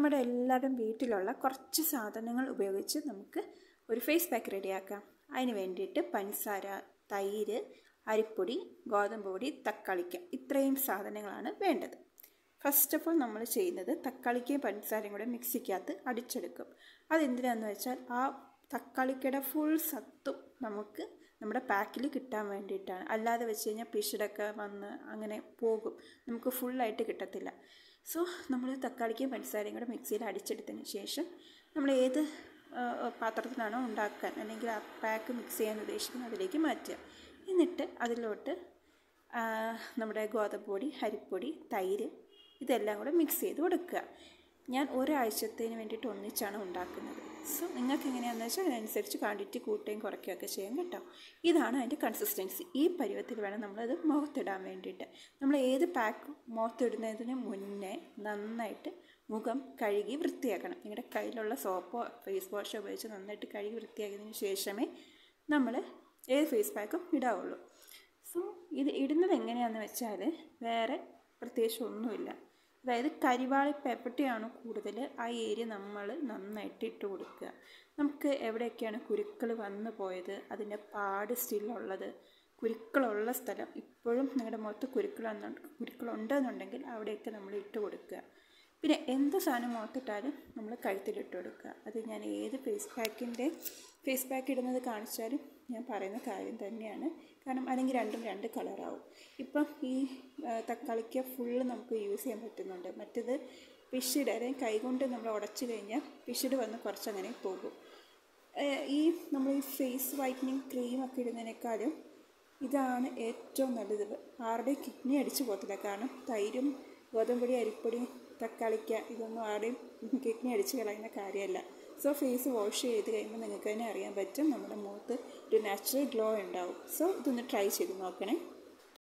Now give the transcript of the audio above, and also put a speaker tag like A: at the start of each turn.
A: നമ്മുടെ എല്ലാവരും വീട്ടിലുള്ള കുറച്ച് സാധനങ്ങൾ ഉപയോഗിച്ച് നമുക്ക് ഒരു ഫേസ് പാക്ക് റെഡിയാക്കാം അതിന് വേണ്ടിയിട്ട് പഞ്ചസാര തൈര് അരിപ്പൊടി ഗോതമ്പ് പൊടി തക്കാളിക്ക ഇത്രയും സാധനങ്ങളാണ് വേണ്ടത് ഫസ്റ്റ് ഓഫ് ഓൾ നമ്മൾ ചെയ്യുന്നത് തക്കാളിക്കയും പഞ്ചസാരയും കൂടെ മിക്സിക്കകത്ത് അടിച്ചെടുക്കും അതെന്തിനാന്ന് വെച്ചാൽ ആ തക്കാളിക്കയുടെ ഫുൾ സത്തും നമുക്ക് നമ്മുടെ പാക്കിൽ കിട്ടാൻ വേണ്ടിയിട്ടാണ് അല്ലാതെ വെച്ച് കഴിഞ്ഞാൽ പിശുടൊക്കെ വന്ന് അങ്ങനെ പോകും നമുക്ക് ഫുള്ളായിട്ട് കിട്ടത്തില്ല സോ നമ്മൾ തക്കാളിക്കയും പഞ്ചസാരയും കൂടെ മിക്സിയിൽ അടിച്ചെടുത്തതിന് ശേഷം നമ്മൾ ഏത് പാത്രത്തിലാണോ ഉണ്ടാക്കാൻ അല്ലെങ്കിൽ ആ പാക്ക് മിക്സ് ചെയ്യാൻ ഉദ്ദേശിക്കുന്നത് അതിലേക്ക് മാറ്റുക എന്നിട്ട് അതിലോട്ട് നമ്മുടെ ഗോതമ്പ് പൊടി അരിപ്പൊടി തൈര് ഇതെല്ലാം കൂടെ മിക്സ് ചെയ്ത് കൊടുക്കുക ഞാൻ ഒരാഴ്ചത്തേന് വേണ്ടിയിട്ട് ഒന്നിച്ചാണ് ഉണ്ടാക്കുന്നത് സോ നിങ്ങൾക്ക് എങ്ങനെയാണെന്ന് വെച്ചാൽ അതിനനുസരിച്ച് ക്വാണ്ടിറ്റി കൂട്ടുകയും കുറയ്ക്കുകയൊക്കെ ചെയ്യാം കേട്ടോ ഇതാണ് അതിൻ്റെ കൺസിസ്റ്റൻസി ഈ പരുവത്തിൽ വേണം നമ്മളത് മുഖത്തിടാൻ വേണ്ടിയിട്ട് നമ്മൾ ഏത് പാക്ക് മുഖത്തിടുന്നതിന് മുന്നേ നന്നായിട്ട് മുഖം കഴുകി വൃത്തിയാക്കണം നിങ്ങളുടെ കയ്യിലുള്ള സോപ്പോ ഫേസ് വാഷോ ഉപയോഗിച്ച് നന്നായിട്ട് കഴുകി വൃത്തിയാക്കിയതിന് ശേഷമേ നമ്മൾ ഏത് ഫേസ് പാക്കും ഇടാവുള്ളൂ സോ ഇത് ഇടുന്നത് എങ്ങനെയാണെന്ന് വെച്ചാൽ വേറെ പ്രത്യേകിച്ച് ഒന്നുമില്ല അതായത് കരിവാളി പേപ്പട്ടിയാണ് കൂടുതൽ ആ ഏരിയ നമ്മൾ നന്നായിട്ട് ഇട്ട് കൊടുക്കുക നമുക്ക് എവിടെയൊക്കെയാണ് കുരുക്കൾ വന്നു പോയത് അതിൻ്റെ പാട് സ്റ്റില്ലുള്ളത് കുരുക്കളുള്ള സ്ഥലം ഇപ്പോഴും നിങ്ങളുടെ മുഖത്ത് കുരുക്കൾ കുരുക്കളുണ്ടെന്നുണ്ടെങ്കിൽ അവിടെയൊക്കെ നമ്മൾ ഇട്ട് കൊടുക്കുക പിന്നെ എന്ത് സാധനം മുഖത്തിട്ടാലും നമ്മൾ കഴുത്തിലിട്ട് കൊടുക്കുക അത് ഞാൻ ഏത് ഫേസ് പാക്കിൻ്റെ ഫേസ് പാക്ക് ഇടുന്നത് കാണിച്ചാലും ഞാൻ പറയുന്ന കാര്യം തന്നെയാണ് കാരണം അല്ലെങ്കിൽ രണ്ടും രണ്ട് കളറാവും ഇപ്പം ഈ തക്കാളിക്ക ഫുള്ള് നമുക്ക് യൂസ് ചെയ്യാൻ പറ്റുന്നുണ്ട് മറ്റത് പിഷിഡ് അല്ലെങ്കിൽ കൈകൊണ്ട് നമ്മൾ ഉടച്ചു കഴിഞ്ഞാൽ പിഷിഡ് വന്ന് കുറച്ചങ്ങനെ പോകും ഈ നമ്മൾ ഈ ഫേസ് വൈറ്റനിങ് ക്രീമൊക്കെ ഇടുന്നതിനേക്കാളും ഇതാണ് ഏറ്റവും നല്ലത് ആരുടെയും കിഡ്നി അടിച്ചു പോകത്തില്ല കാരണം തൈരും ഗോതമ്പൊടി അരിപ്പൊടിയും തക്കാളിക്ക ഇതൊന്നും ആരുടെയും കിഡ്നി അടിച്ച് കളയുന്ന കാര്യമല്ല സോ ഫേസ് വാഷ് ചെയ്ത് കഴിയുമ്പോൾ നിങ്ങൾക്ക് തന്നെ അറിയാൻ പറ്റും നമ്മുടെ മുഖത്ത് ഒരു നാച്ചുറൽ ഗ്ലോ ഉണ്ടാവും സോ ഇതൊന്ന് ട്രൈ ചെയ്ത് നോക്കണേ